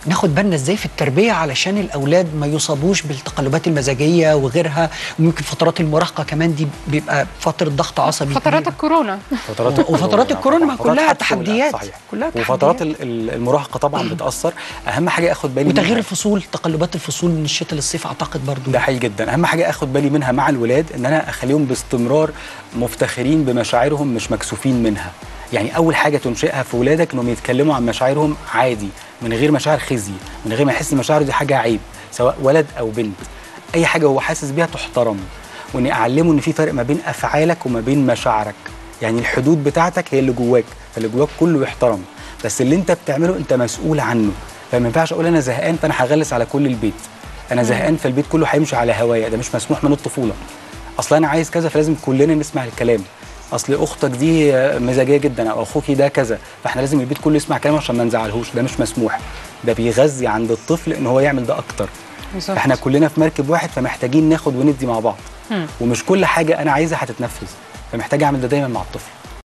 ناخد بالنا ازاي في التربيه علشان الاولاد ما يصابوش بالتقلبات المزاجيه وغيرها وممكن فترات المراهقه كمان دي بيبقى فتره ضغط عصبي فترات كبير. الكورونا فترات وفترات الكورونا ما فترات كلها حبس تحديات. صحيح كلها وفترات تحديات. ال- ال- المراهقه طبعا بتاثر اهم حاجه اخد بالي وتغيير منها- الفصول تقلبات الفصول من الشتاء للصيف اعتقد برضو ده حقيقي جدا اهم حاجه اخد بالي منها مع الولاد ان انا اخليهم باستمرار مفتخرين بمشاعرهم مش مكسوفين منها يعني اول حاجه تنشئها في ولادك انهم يتكلموا عن مشاعرهم عادي من غير مشاعر خزي من غير ما يحس ان مشاعره دي حاجه عيب سواء ولد او بنت اي حاجه هو حاسس بيها تحترم واني اعلمه ان في فرق ما بين افعالك وما بين مشاعرك يعني الحدود بتاعتك هي اللي جواك فاللي جواك كله يحترم بس اللي انت بتعمله انت مسؤول عنه فما ينفعش اقول انا زهقان فانا هغلس على كل البيت انا زهقان فالبيت كله هيمشي على هوايا ده مش مسموح من الطفوله اصل انا عايز كذا فلازم كلنا نسمع الكلام اصل اختك دي مزاجيه جدا او اخوكي ده كذا فاحنا لازم البيت كله يسمع كلام عشان ما نزعلهوش ده مش مسموح ده بيغذي عند الطفل ان هو يعمل ده اكتر بالظبط. احنا كلنا في مركب واحد فمحتاجين ناخد وندي مع بعض مم. ومش كل حاجه انا عايزها هتتنفذ فمحتاج اعمل ده دايما مع الطفل